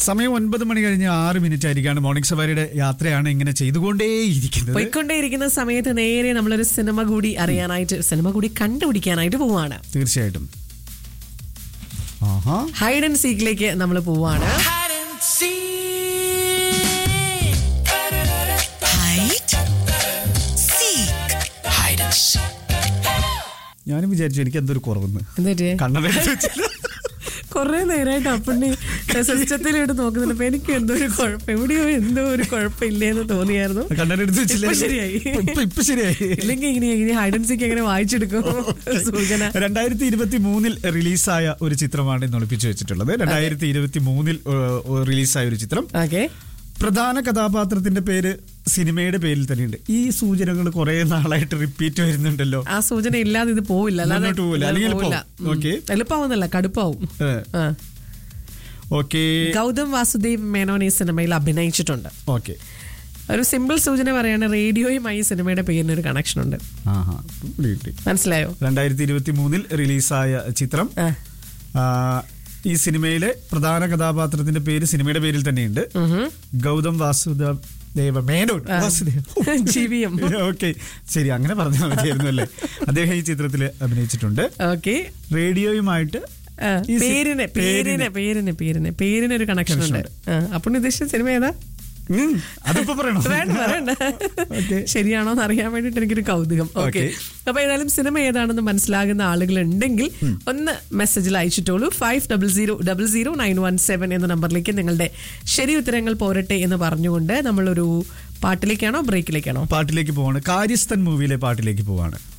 സമയം ഒൻപത് മണി കഴിഞ്ഞ് ആറ് മിനിറ്റ് ആയിരിക്കാണ് മോർണിംഗ് സവാരിയുടെ യാത്രയാണ് ഇങ്ങനെ ചെയ്തുകൊണ്ടേയിരിക്കുന്നത് പോയിക്കൊണ്ടേയിരിക്കുന്ന സമയത്ത് നേരെ നമ്മളൊരു സിനിമ കൂടി അറിയാനായിട്ട് സിനിമ കൂടി കണ്ടുപിടിക്കാനായിട്ട് പോവാണ് തീർച്ചയായിട്ടും ആഹാ ഹൈഡ് ആൻഡ് സീക്കിലേക്ക് നമ്മൾ പോവാണ് ഞാനും വിചാരിച്ചു എനിക്ക് എന്തൊരു കുറവെന്ന് എന്നിട്ട് കണ്ണട കൊറേ നേരമായിട്ട് അപ്പണ്ണി സിസ്റ്റത്തിലോട്ട് നോക്കുന്നുണ്ട് അപ്പൊ എനിക്ക് എന്തോ ഒരു കുഴപ്പം എവിടെയോ എന്തോ ഒരു കുഴപ്പമില്ലേന്ന് തോന്നിയായിരുന്നു കണ്ണടെടുത്ത് വെച്ചില്ല ഇപ്പൊ ശരിയായി. ഇപ്പൊ- ഇപ്പൊ ശരിയായി ഇല്ലെങ്കിൽ ഇങ്ങനെ ഇങ്ങനെ ഹൈഡ് ആൻഡ് സീക്ക് എങ്ങനെ വായിച്ചെടുക്കും സൂചന രണ്ടായിരത്തി ഇരുപത്തി മൂന്നിൽ റിലീസായ ഒരു ചിത്രമാണ് ഇന്ന് ഒളിപ്പിച്ചു വെച്ചിട്ടുള്ളത് രണ്ടായിരത്തി ഇരുപത്തി മൂന്നിൽ റിലീസായ ഒരു ചിത്രം ഓക്കെ പ്രധാന കഥാപാത്രത്തിന്റെ പേര് സിനിമയുടെ പേരിൽ തന്നെയുണ്ട് ഈ സൂചനകൾ കുറെ നാളായിട്ട് റിപ്പീറ്റ് വരുന്നുണ്ടല്ലോ ആ സൂചന ഇല്ലാതെ ഇത് പോവില്ല അല്ലാതെ മുന്നോട്ട് പോവില്ല. അല്ലെങ്കിൽ പോവില്ല. എളുപ്പം. ഉം. ഓക്കേ. എളുപ്പമാവുന്നല്ല കടുപ്പാവും ആ. ഓക്കെ ഗൗതം വാസുദേവ് മേനോൻ ഈ സിനിമയിൽ അഭിനയിച്ചിട്ടുണ്ട് ഓക്കെ ഒരു സിമ്പിൾ സൂചന പറയാണ് റേഡിയോയുമായി ഈ സിനിമയുടെ പേരിന് ഒരു കണക്ഷൻ ഉണ്ട് ആഹാ കിട്ടി മനസ്സിലായോ രണ്ടായിരത്തി ഇരുപത്തി മൂന്നിൽ റിലീസായ ചിത്രം ആ. ആ, ഈ സിനിമയിലെ പ്രധാന കഥാപാത്രത്തിന്റെ പേര് സിനിമയുടെ പേരിൽ തന്നെയുണ്ട് ഉഹും. ഗൗതം വാസുദേവ ദേവ മേനോൻ വാസുദേവ് GVM. ഓക്കെ ശരി അങ്ങനെ പറഞ്ഞാൽ മതിയായിരുന്നു അല്ലേ അദ്ദേഹം ഈ ചിത്രത്തിൽ അഭിനയിച്ചിട്ടുണ്ട് ഓക്കെ റേഡിയോയുമായിട്ട് ആ, ഈ സി- പേരിന് പേരിന് പേരിന് പേരിന് പേരിന് ഒരു കണക്ഷൻ ഉണ്ട് ആ, അപ്പോൾ ഉദ്ദേശിച്ച സിനിമ ഏതാ ഉം, അതിപ്പോ പറയണോ വേണ്ട വേണ്ട ഓക്കെ ശരിയാണോ എന്ന് അറിയാൻ വേണ്ടിട്ട് എനിക്കൊരു കൗതുകം ഓക്കെ അപ്പൊ ഏതായാലും സിനിമ ഏതാണെന്ന് മനസ്സിലാകുന്ന ആളുകൾ ഉണ്ടെങ്കിൽ ഒന്ന് മെസ്സേജിൽ അയച്ചിട്ടോളൂ five double zero double zero nine one seven എന്ന നമ്പറിലേക്ക് നിങ്ങളുടെ ശരി ഉത്തരങ്ങൾ പോരട്ടെ എന്ന് പറഞ്ഞുകൊണ്ട് നമ്മളൊരു പാട്ടിലേക്കാണോ ബ്രേക്കിലേക്കാണോ പാട്ടിലേക്ക് പോവാണ് കാര്യസ്ഥൻ മൂവിയിലെ പാട്ടിലേക്ക് പോവാണ്